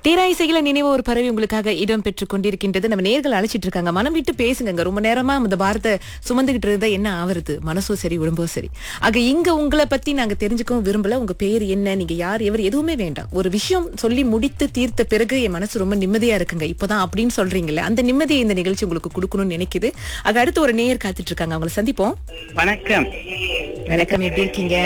தீராயிசையில நினைவு ஒரு பறவை உங்களுக்காக இடம் பெற்றுக் கொண்டிருக்கின்றது நம்ம நேர்கள் அழைச்சிட்டு இருக்காங்க மனம் விட்டு பேசுங்க ரொம்ப நேரமா இந்த பாரத்தை சுமந்துகிட்டு இருந்தா என்ன ஆவறது மனசோ சரி உடம்போ சரி ஆக இங்க உங்களை பத்தி நாங்க தெரிஞ்சுக்கவும் விரும்பல உங்க பேர் என்ன நீங்க யார் எவர் எதுவுமே வேண்டாம் ஒரு விஷயம் சொல்லி முடித்து தீர்த்த பிறகு என் மனசு ரொம்ப நிம்மதியா இருக்குங்க இப்பதான் அப்படின்னு சொல்றீங்கல்ல அந்த நிம்மதியை இந்த நிகழ்ச்சி உங்களுக்கு கொடுக்கணும்னு நினைக்குது ஆக அடுத்து ஒரு நேயர் காத்துட்டு இருக்காங்க அவங்கள சந்திப்போம் வணக்கம் வணக்கம் எப்படி இருக்கீங்க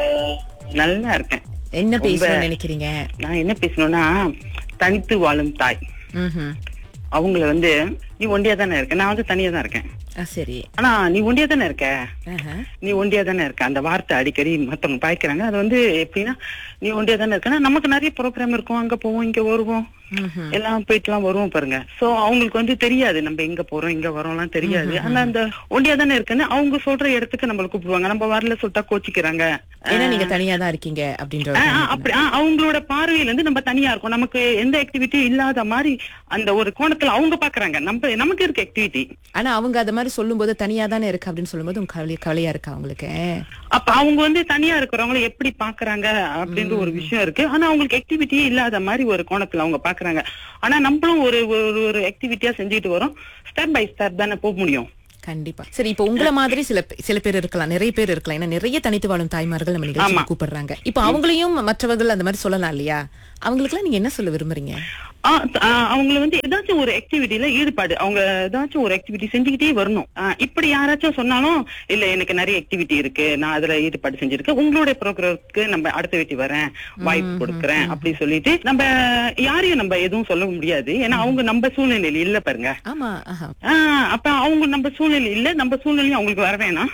நல்லா இருக்கேன் என்ன பேசணும்னு நினைக்கிறீங்க நான் என்ன பேசணும்னா தனித்து வாழும் தாய் ம்ஹும். அவங்கள வந்து நீ ஒண்டியா தானே இருக்க நான் வந்து தனியா தான் இருக்கேன் ஆ, சரி ஆனா நீ ஒண்டியா தானே இருக்க ஆஹா. நீ ஒண்டியா தானே இருக்க அந்த வார்த்தை அடிக்கடி மத்தவங்க பாய்க்கிறாங்க அது வந்து எப்படின்னா நீ ஒண்டியா தானே இருக்கனா நமக்கு நிறைய ப்ரோக்ராம் இருக்கும் அங்க போவோம் இங்க வருவோம் ம்ஹும். எல்லாம் போயிட்டுலாம் வருவோம் பாருங்க சோ அவங்களுக்கு வந்து தெரியாது நம்ம எங்க போறோம் இங்க வரோம்லாம் தெரியாது ஆனா அந்த ஒண்டியா தானே இருக்குன்னு அவங்க சொல்ற இடத்துக்கு நம்மள கூப்பிடுவாங்க நம்ம வரல சொல்லிட்டா கோச்சிக்கிறாங்க ஏன்னா நீங்க தனியா தான் இருக்கீங்க அப்படின்ற ஒரு ஆ, ஆ, காரணத்தினால. அப்படி ஆ, அவங்களோட பார்வையில இருந்து நம்ம தனியா இருக்கோம் நமக்கு எந்த ஆக்டிவிட்டியும் இல்லாத மாதிரி அந்த ஒரு கோணத்துல அவங்க பாக்குறாங்க நம்ம நமக்கு இருக்க ஆக்டிவிட்டி ஆனா அவங்க அத மாதிரி சொல்லும்போது தனியா தானே இருக்கு அப்படின்னு சொல்லும்போது உங்க கவலை கவலையா இருக்கா அவங்களுக்கு அப்ப அவங்க வந்து தனியா இருக்கிறவங்கள எப்படி பாக்குறாங்க அப்படின்ற ஒரு விஷயம் இருக்கு ஆனா அவங்களுக்கு ஆக்டிவிட்டியே இல்லாத மாதிரி ஒரு கோணத்துல அவங்க பாக்குறாங்க ஆனா நம்மளும் ஒரு ஒரு ஒரு ஆக்டிவிட்டியா செஞ்சுட்டு வரோம் ஸ்டெப் பை ஸ்டெப் தானே போக முடியும் கண்டிப்பா சரி இப்ப உங்கள மாதிரி சில பே- சில பேர் இருக்கலாம் நிறைய பேர் இருக்கலாம் ஏன்னா நிறைய தனித்து வாழும் தாய்மார்கள் நம்ம நிகழ்ச்சிக்கு கூப்பிடுறாங்க இப்ப அவங்களையும் மற்றவர்கள் அந்த மாதிரி சொல்லலாம் இல்லையா அவங்களுக்குலாம் நீங்க என்ன சொல்ல விரும்புறீங்க ஆ, ஆ, அவங்கள வந்து ஏதாச்சும் ஒரு ஆக்டிவிட்டில ஈடுபாடு அவங்க ஏதாச்சும் ஒரு ஆக்டிவிட்டி செஞ்சுக்கிட்டே வரணும் ஆ, இப்படி யாராச்சும் சொன்னாலும் இல்ல எனக்கு நிறைய ஆக்டிவிட்டி இருக்கு நான் அதுல ஈடுபாடு செஞ்சிருக்கேன் உங்களுடைய ப்ரோக்ராம்க்கு நம்ம அடுத்த வீட்டு வரேன் வாய்ப்பு கொடுக்கறேன் அப்படி சொல்லிட்டு நம்ம யாரையும் நம்ம எதுவும் சொல்ல முடியாது ஏன்னா அவங்க நம்ம சூழ்நிலையில இல்ல பாருங்க ஆமா ஆஹா ஆ, அப்ப அவங்க நம்ம சூழ்நிலை இல்ல நம்ம சூழ்நிலையும் அவங்களுக்கு வர வேணாம்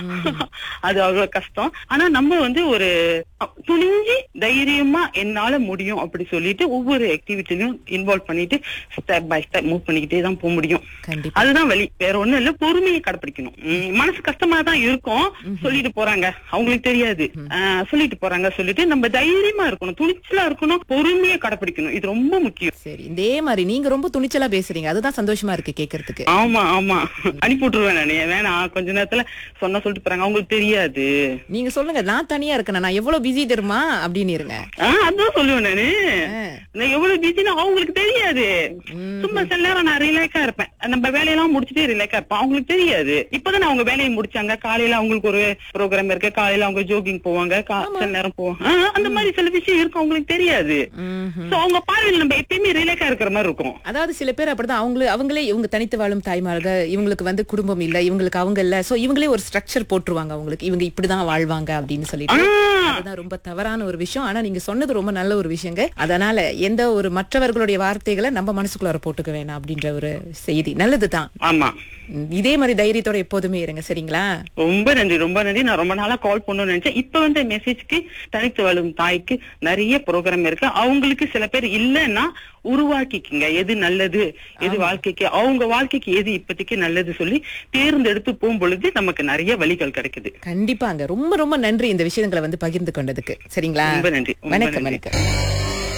அது அவ்வளவு கஷ்டம் ஆனா நம்ம வந்து ஒரு துணிஞ்சு தைரியமா என்னால முடியும் அப்படி சொல்லிட்டு ஒவ்வொரு ஆக்டிவிட்டிலையும் இன்வால்வ் பண்ணிட்டு ஸ்டெப் பை ஸ்டெப் மூவ் பண்ணிக்கிட்டே தான் போக முடியும் கண்டிப்பா அதுதான் வழி வேற ஒண்ணும் இல்ல பொறுமையை கடைபிடிக்கணும் உம், மனசு கஷ்டமா தான் இருக்கும் சொல்லிட்டு போறாங்க அவங்களுக்கு தெரியாது ஆஹ், சொல்லிட்டு போறாங்க சொல்லிட்டு நம்ம தைரியமா இருக்கணும் துணிச்சலா இருக்கணும் பொறுமையை கடைபிடிக்கணும் இது ரொம்ப முக்கியம் சரி இதே மாதிரி நீங்க ரொம்ப துணிச்சலா பேசுறீங்க அதுதான் சந்தோஷமா இருக்கு கேக்குறதுக்கு ஆமா ஆமா அனுப்பி விட்டுருவேன் நானு வேணாம் கொஞ்ச நேரத்துல சொன்னா சொல்லிட்டு போறாங்க அவங்களுக்கு தெரியாது நீங்க சொல்லுங்க நான் தனியா இருக்கேன் நான் எவ்வளவு பிஸி தெரியுமா அப்படின்னு இருங்க ஆஹ் அதான் சொல்லுவேன் நானு ஆ. நான் எவ்வளவு பிஸின்னு அவங்களுக்கு தெரியாது சும்மா சில நேரம் நான் ரிலாக்ஸா இருப்பேன் நம்ம வேலையெல்லாம் முடிச்சுட்டு ரிலாக்ஸா இருப்பேன் அவங்களுக்கு தெரியாது இப்பதான் அவங்க வேலையை முடிச்சாங்க காலையில அவங்களுக்கு ஒரு ப்ரோக்ராம் இருக்கு காலையில அவங்க ஜோகிங் போவாங்க கா- சில நேரம் போவாங்க ஆஹ் அந்த மாதிரி சில விஷயம் இருக்கும் அவங்களுக்கு தெரியாது ம்ஹும். சோ அவங்க பார்வையில் நம்ம எப்பயுமே ரிலாக்ஸா இருக்கிற மாதிரி இருக்கும் அதாவது சில பேர் அப்படிதான் அவங்களே அவங்களே இவங்க தனித்து வாழும் தாய்மார்கள் இவங்களுக்கு வந்து குடும்பம் இல்ல இவங்களுக்கு அவங்க இல்ல சோ இவங்களே ஒரு ஸ்ட்ரக்சர் போட்டுருவாங்க அவங்களுக்கு இவங்க இப்படிதான் வாழ்வாங்க அப்படின்னு சொல்லிட்டு ஆஹ் அதுதான் ரொம்ப தவறான ஒரு விஷயம் ஆனா நீங்க சொன்னது ரொம்ப நல்ல ஒரு விஷயங்க அதனால எந்த ஒரு மற்றவர்களுடைய வார்த்தைகளை நம்ம மனசுக்குள்ளார போட்டுக்க வேணாம் அப்படின்ற ஒரு செய்தி நல்லதுதான் ஆமா ம், இதே மாதிரி தைரியத்தோட எப்போதுமே இருங்க சரிங்களா ரொம்ப நன்றி ரொம்ப நன்றி நான் ரொம்ப நாளா கால் பண்ணணும்னு நினைச்சேன் இப்ப வந்து மெசேஜ்க்கு தனித்து வாழும் தாய்க்கு நிறைய ப்ரோக்ராம் இருக்கு அவங்களுக்கு சில பேர் இல்லைன்னா உருவாக்கிக்குங்க எது நல்லது எது வாழ்க்கைக்கு அவங்க வாழ்க்கைக்கு எது இப்போதைக்கு நல்லது சொல்லி தேர்ந்தெடுத்து போகும் பொழுது நமக்கு நிறைய வழிகள் கிடைக்குது கண்டிப்பாங்க ரொம்ப ரொம்ப நன்றி இந்த விஷயங்களை வந்து பகிர்ந்து கொண்டதுக்கு சரிங்களா ரொம்ப நன்றி ரொம்ப வணக்கம் நன்றி. வணக்கம்